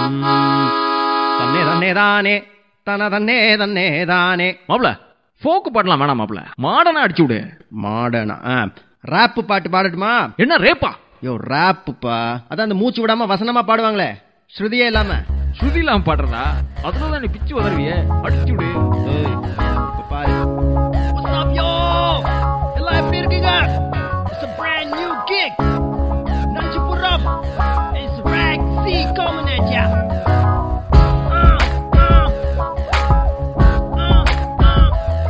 தன்னே தன்னே தானே தன தன்னே தன்னே தானே மாப்ள ஃபோக்கு பாடலாம் வேணாம் மாப்ள மாடனா அடிச்சு விடு மாடனா ராப்பு பாட்டு பாடட்டுமா என்ன ரேப்பா யோ ராப்புப்பா அதான் அந்த மூச்சு விடாம வசனமா பாடுவாங்களே ஸ்ருதியே இல்லாம ஸ்ருதி இல்லாம பாடுறதா அதுல தான் நீ பிச்சு உதறிய அடிச்சு விடு ஏய், இப்ப பாரு What's up, yo? எல்லாம் எப்படி இருக்கீங்க It's a brand new gig நஞ்சிபுரம் It's Rag C coming at ya Uh, uh. Uh, uh.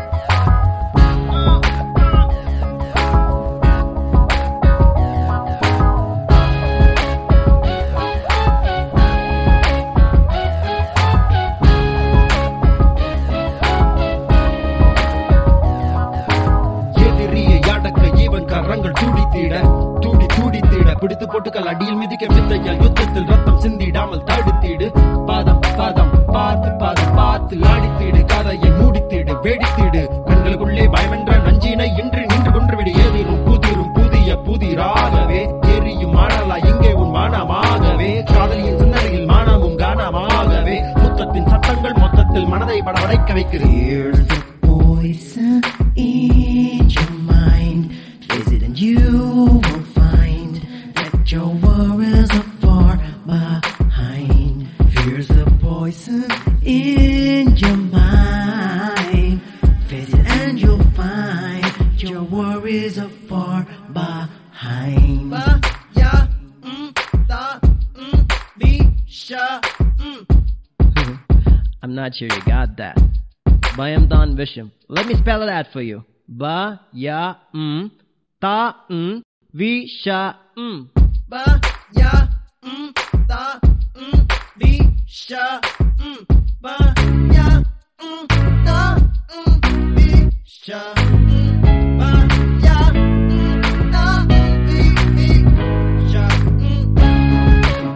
Uh, uh. எதிரியை அடக்க இவன் கரங்கள் துடித்திட துடி துடித்திட பிடித்து போட்டுக்கள் அடியில் மிதிக்க வித்தையால் யுத்தத்தில் ரத்தம் சிந்திடாமல் தடுத்திடு பாதம் பாதம் பார்த்து பாதம் பார்த்து ஆடித்திடு கதையை மூடித்திடு வெடித்திடு கண்களுக்குள்ளே பயமென்ற நஞ்சினை இன்று நின்று கொன்றுவிடு எதிரும் புதிரும் புதிய புதிராகவே எரியும் மானலா இங்கே உன் மானமாகவே காதலியின் சிந்தனையில் மானமும் கானமாகவே முத்தத்தின் சத்தங்கள் மொத்தத்தில் மனதை படவடைக்க வைக்கிறேன் Here's the poison in your mind. Visit and you will find that your worries are far behind. Here's the poison in your mind. Visit and you'll find your worries are far behind. I'm not sure you got that. Bayam Dan Visham. Let me spell it out for you. Ba ya mm ta mm vi sha mm. Ba ya mm ta mm vi sha mm ba ya mm ta mm vi sha mm ba ya mm ta mm vi vi sha mm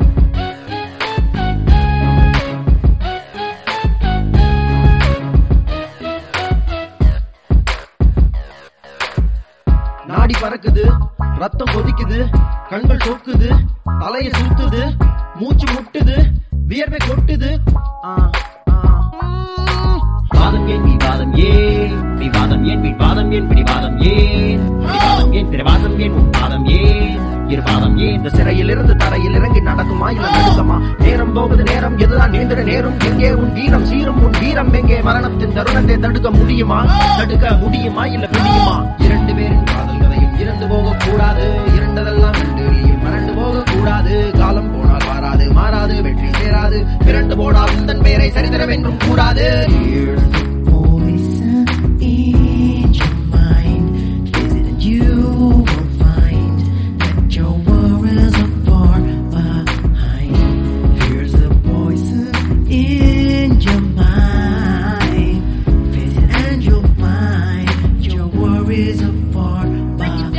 நாடி பறக்குது ரத்தம் கொதிக்குது கண்கள் சொக்குது தலைய சுத்துது மூச்சு முட்டுது வியர்வை கொட்டுது ஆ, ஆ. வாதம் ஏன் விவாதம் ஏன் விவாதம் ஏன் விவாதம் ஏன் பிடிவாதம் ஏன் பிடிவாதம் ஏன் பிறவாதம் ஏன் உன்வாதம் ஏன் இருவாதம் ஏன் இந்த சிறையில் இருந்து தரையில் இறங்கி நடக்குமா இல்ல நடுக்கமா நேரம் போகுது நேரம் எதுதான் நேந்திர நேரம் எங்கே உன் வீரம் சீரும் உன் வீரம் எங்கே மரணத்தின் தருணத்தை தடுக்க முடியுமா தடுக்க முடியுமா இல்ல பிடியுமா இரண்டு பேரின் காதல் கதையும் இறந்து போக கூடாது இரண்டதெல்லாம் ரெண்டு நீயும் மறந்து போக கூடாது காலம் போனால் மாறாது மாறாது வெற்றி சேராது மிரண்டு போனால் உந்தன் பெயரை சரிதரம் என்றும் கூடாது Poison in your mind. Visit and you will find that your worries are far behind. Here's the poison in your mind. Visit and you'll find your worries are far behind.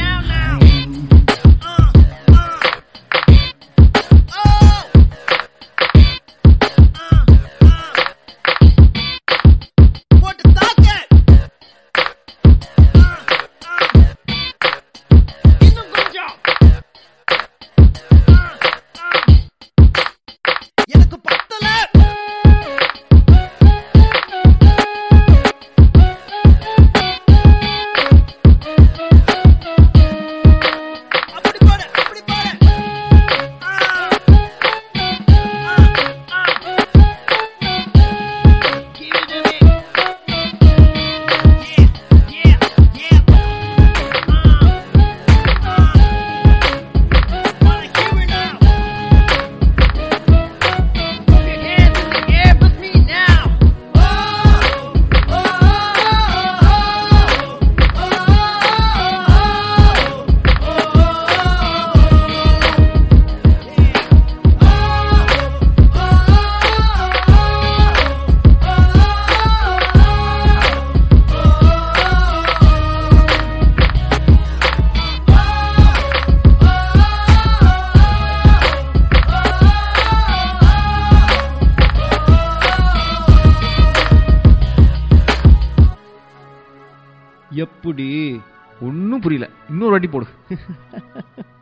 எனக்கு பத்தல அப்படி பாடு அப்படி பாடு எப்படி ஒன்னும் புரியல இன்னொரு வாட்டி போடு